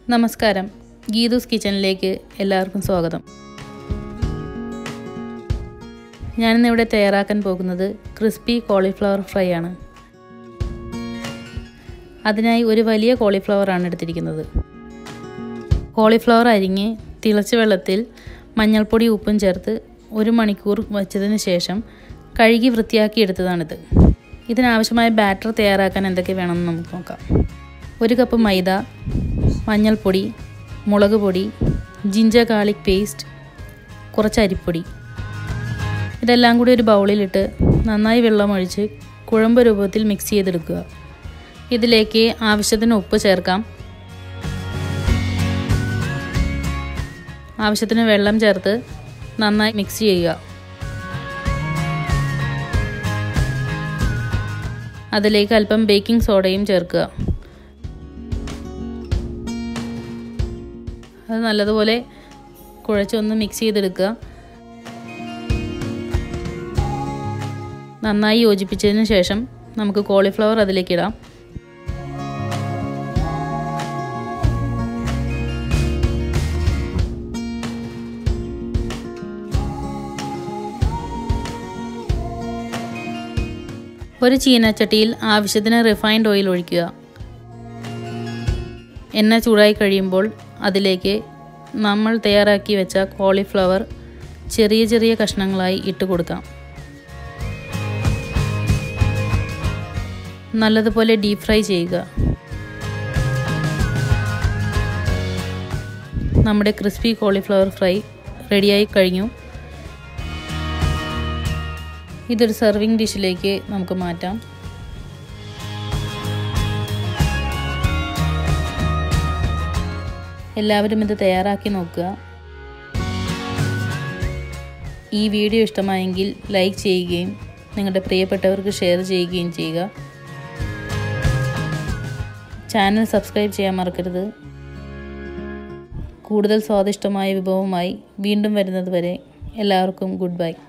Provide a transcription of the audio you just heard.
നമസ്കാരം ഗീതൂസ് കിച്ചണിലേക്ക് എല്ലാവർക്കും സ്വാഗതം ഞാനിന്നിവിടെ തയ്യാറാക്കാൻ പോകുന്നത് ക്രിസ്പി കോളിഫ്ലവർ ഫ്രൈ ആണ് അതിനായി ഒരു വലിയ കോളിഫ്ലവർ ആണ് എടുത്തിരിക്കുന്നത് കോളിഫ്ലവർ അരിഞ്ഞ് തിളച്ച വെള്ളത്തിൽ മഞ്ഞൾപ്പൊടി ഉപ്പും ചേർത്ത് ഒരു മണിക്കൂർ വച്ചതിന് ശേഷം കഴുകി വൃത്തിയാക്കി എടുത്തതാണിത് ഇതിനാവശ്യമായ ബാറ്റർ തയ്യാറാക്കാൻ എന്തൊക്കെ വേണമെന്ന് നമുക്ക് നോക്കാം ഒരു കപ്പ് മൈദ മഞ്ഞൾപ്പൊടി മുളക് പൊടി ജിഞ്ചർ ഗാർലിക് പേസ്റ്റ് കുറച്ച് അരിപ്പൊടി ഇതെല്ലാം കൂടി ഒരു ബൗളിലിട്ട് നന്നായി വെള്ളമൊഴിച്ച് കുഴമ്പ് രൂപത്തിൽ മിക്സ് ചെയ്തെടുക്കുക ഇതിലേക്ക് ആവശ്യത്തിന് ഉപ്പ് ചേർക്കാം ആവശ്യത്തിന് വെള്ളം ചേർത്ത് നന്നായി മിക്സ് ചെയ്യുക അതിലേക്ക് അല്പം ബേക്കിംഗ് സോഡയും ചേർക്കുക അത് നല്ലതുപോലെ കുഴച്ചൊന്ന് മിക്സ് ചെയ്തെടുക്കുക നന്നായി യോജിപ്പിച്ചതിന് ശേഷം നമുക്ക് കോളിഫ്ലവർ അതിലേക്ക് ഇടാം ഒരു ചീനച്ചട്ടിയിൽ ആവശ്യത്തിന് റിഫൈൻഡ് ഓയിൽ ഒഴിക്കുക എണ്ണ ചൂടായി കഴിയുമ്പോൾ അതിലേക്ക് നമ്മൾ തയ്യാറാക്കി വെച്ച കോളിഫ്ലവർ ചെറിയ ചെറിയ കഷ്ണങ്ങളായി ഇട്ട് കൊടുക്കാം നല്ലതുപോലെ ഡീപ് ഫ്രൈ ചെയ്യുക നമ്മുടെ ക്രിസ്പി കോളിഫ്ലവർ ഫ്രൈ റെഡിയായി കഴിഞ്ഞു ഇതൊരു സെർവിങ് ഡിഷിലേക്ക് നമുക്ക് മാറ്റാം എല്ലാവരും ഇത് തയ്യാറാക്കി നോക്കുക ഈ വീഡിയോ ഇഷ്ടമായെങ്കിൽ ലൈക്ക് ചെയ്യുകയും നിങ്ങളുടെ പ്രിയപ്പെട്ടവർക്ക് ഷെയർ ചെയ്യുകയും ചെയ്യുക ചാനൽ സബ്സ്ക്രൈബ് ചെയ്യാൻ മറക്കരുത് കൂടുതൽ സ്വാദിഷ്ടമായ വിഭവമായി വീണ്ടും വരുന്നത് വരെ എല്ലാവർക്കും ഗുഡ് ബൈ